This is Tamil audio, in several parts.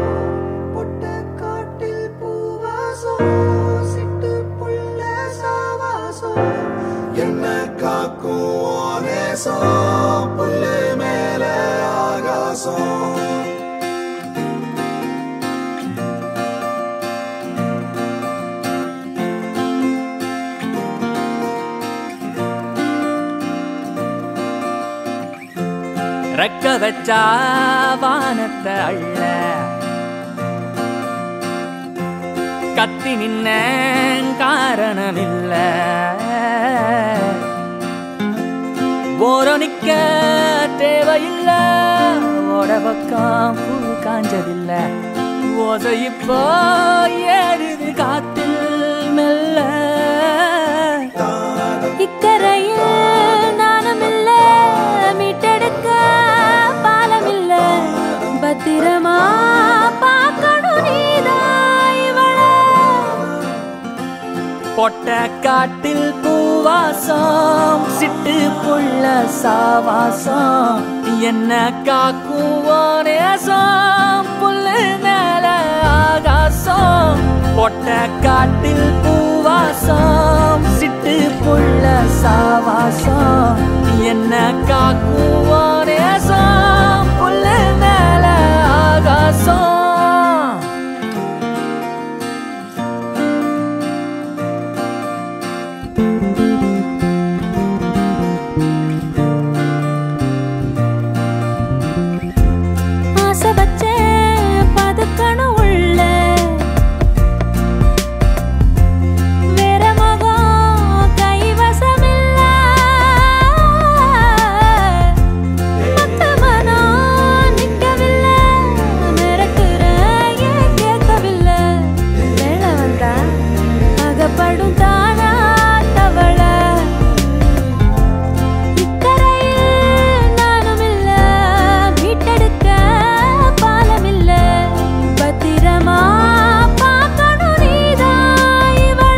பொட்ட காட்டில் பூவாசம் சிட்டு புள்ள சாவாசம் என்ன காக்கும் ஓ நேசம் புல்லு மேல ஆகாசம் ரெக்க வச்சா வானத்தை அள்ள கத்தி நின்ன காரணமில்ல ஓரம் நிக்க தேவையில்ல ஓட பக்கம் பூ காஞ்சதில்ல ஓசை இப்போ ஏறுது காத்தில் மெல்ல இக்கரையில் நானும் இல்ல மீட்டெடுக்க பாலம் இல்ல பத்திரமா பார்க்கணும் நீதான் இவள பொட்ட காட்டில் பூவாசம் சிட்டு புள்ள சாவாசம் என்ன காக்கும் நேசம் புல்லு மேல ஆகாசம் பொட்ட காட்டில் பூவாசம் சிட்டு புள்ள சாவாசம் என்ன காக்கும் நேசம் புல்லு மேல ஆகாசம் ஆசை வச்ச பதுக்கணும் உள்ள வேற மகம் கைவசமில்ல மத்த மனம் நிக்கவில்லை மிரட்டுற ஏன் கேட்கவில்லை வேலை வந்தா அகப்படும் தானா தவளை இக்கரையில் நானும் இல்ல மீட்டெடுக்க பாலம் இல்ல பத்திரமா பார்க்கணும் நீதான் இவள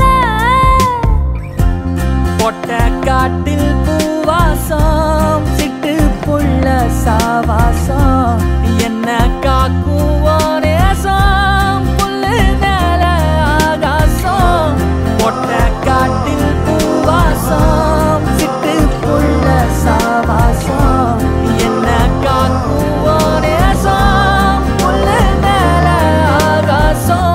பொட்ட காட்டில் பூவாசம் சிட்டு புள்ள சாவாசம் என்ன காக்கும் நேசம் புல்லு மேல ஆகாசம் பொட்ட காட்டில் பூவாசம் சிட்டு புள்ள சாவாசம் என்ன காக்கும் நேசம் புல்லு மேல ஆகாசம்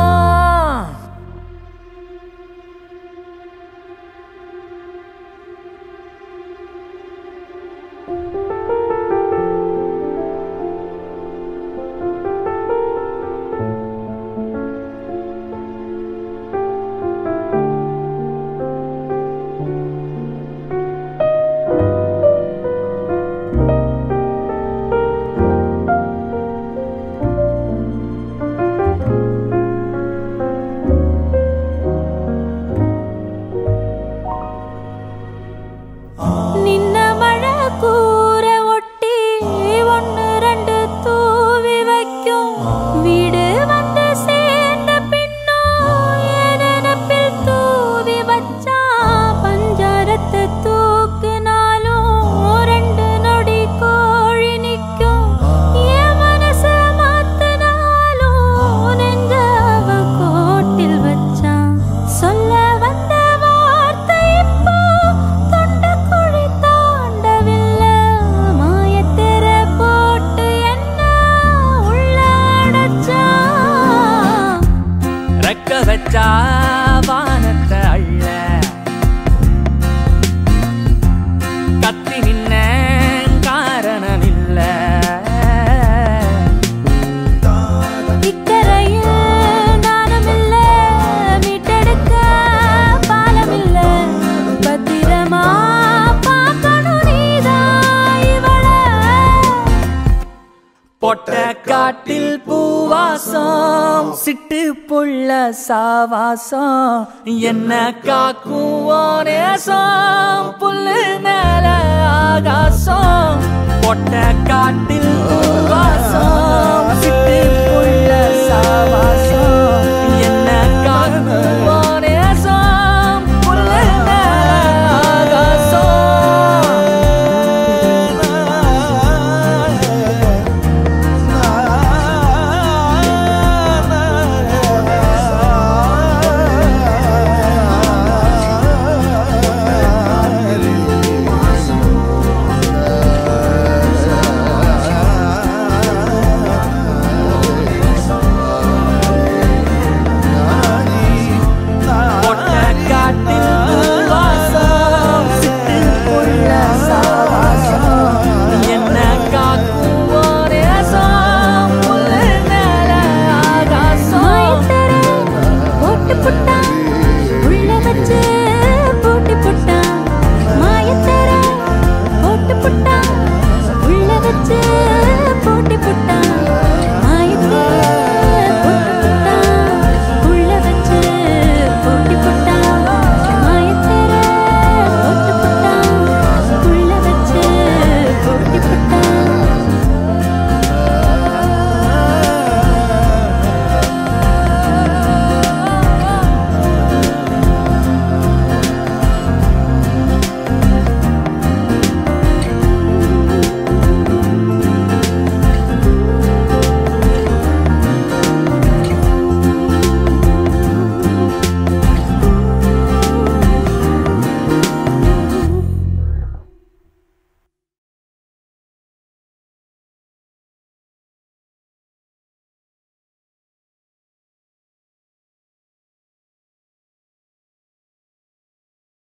நின்ன மழை கூற ஒட்டி ஒன்னு ரெண்டு தூவி வைக்கும் வீடு வந்து சேர்ந்த பின்னோ என் நினப்பில் தூவி வச்சா பஞ்சாரத்தை தூக்குனாலும் ரெண்டு நொடி கோழி நிக்கும் என் மனச மாத்தினாலும் நெஞ்ச அவ கோட்டில் வச்சான் சொல்ல வந்த வார்த்தை இப்போ தொண்டை குழி தாண்டவில்லை மாயத்திர போட்டு என்ன உள்ள அடைச்சான் ரெக்க வச்சா வானத்தை அள்ள கத்தி நின்ன காரணமில்ல இக்கரையில் நானும் இல்ல மீட்டெடுக்க பாலம் இல்ல பத்திரமா பார்க்கணும் நீதான் இவள பொட்ட காட்டில் பூவாசம் சிட்டு புள்ள சாவாசம் என்ன காக்கும் நேசம் புல்லு மேல ஆகாசம் பொட்ட காட்டில் பூவாசம்